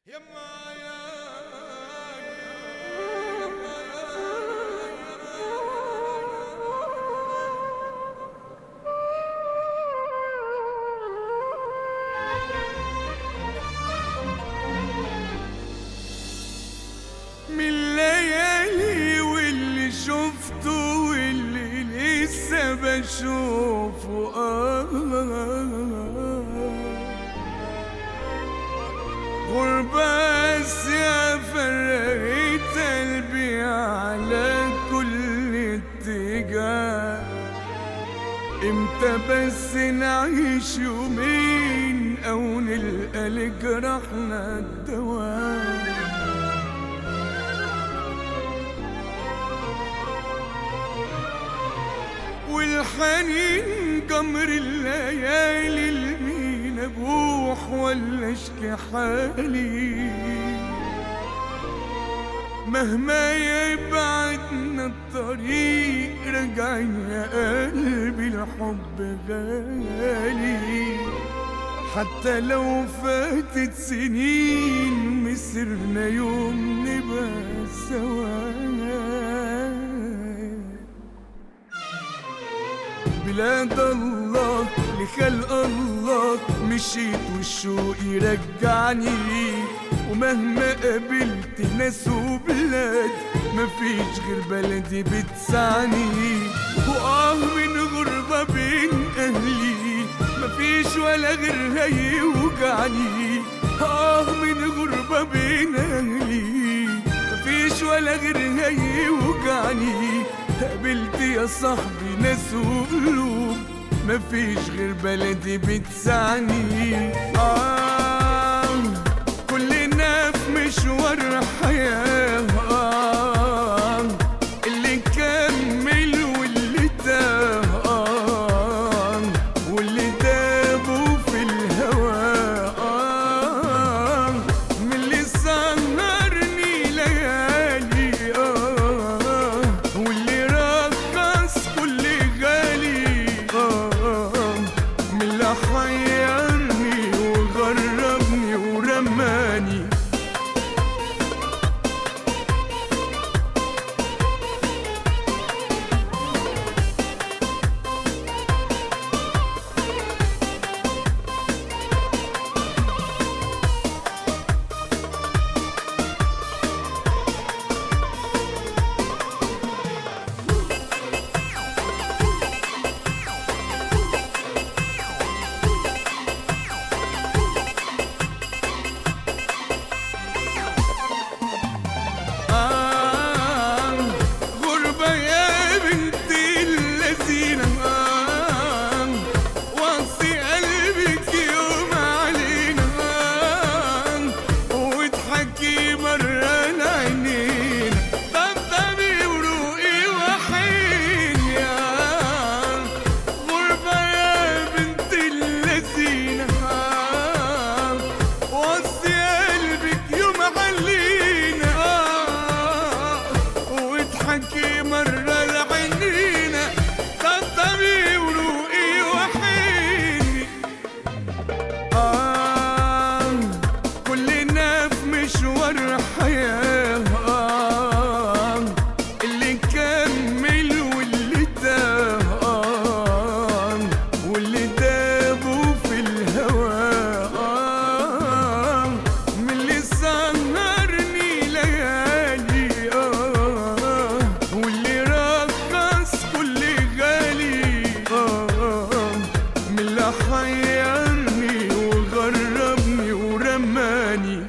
يما يا من الليالي واللي شفته واللي لسه بشوفه آه غربة يا فرقت قلبي على كل اتجاه امتى بس نعيش يومين او نلقى لجرحنا الدواء والحنين قمر الليالي المين ابوح ولا اشكي حالي مهما يبعدنا الطريق رجعين يا قلبي الحب غالي حتى لو فاتت سنين مسرنا يوم نبقى سوا بلاد الله لخلق الله مشيت والشوق يرجعني ومهما قابلت ناس وبلاد مفيش غير بلدي بتسعني وآه من غربة بين أهلي مفيش ولا غير هيوجعني آه من غربة بين أهلي مفيش ولا غير هيوجعني قابلت يا صاحبي ناس وقلوب مفيش غير بلدي بتسعني آه كلنا في مشوار حياة آه اللي كمل واللي تاه آه واللي دابوا في الهوى آه من اللي سهرني ليالي آه واللي رقص كل غالي آه من اللي حيرني وغربني ورماني آه غربة يا بنت اللذينة آه وصي قلبك يوم علينا آه واضحكي مرة لعينينا طبطبي وروقي وحين يا غربة يا بنت اللذينة آه وصي قلبك يوم علينا آه واضحكي مرة لعينينا طبطبي وروقي وحيني آه كلنا في مشوار حياة آه اللي كمل واللي تاه آه واللي دابوا في الهوى آه من اللي سهرني ليالي آه واللي رقص كل غالي آه من اللي حيرني وغربني ورماني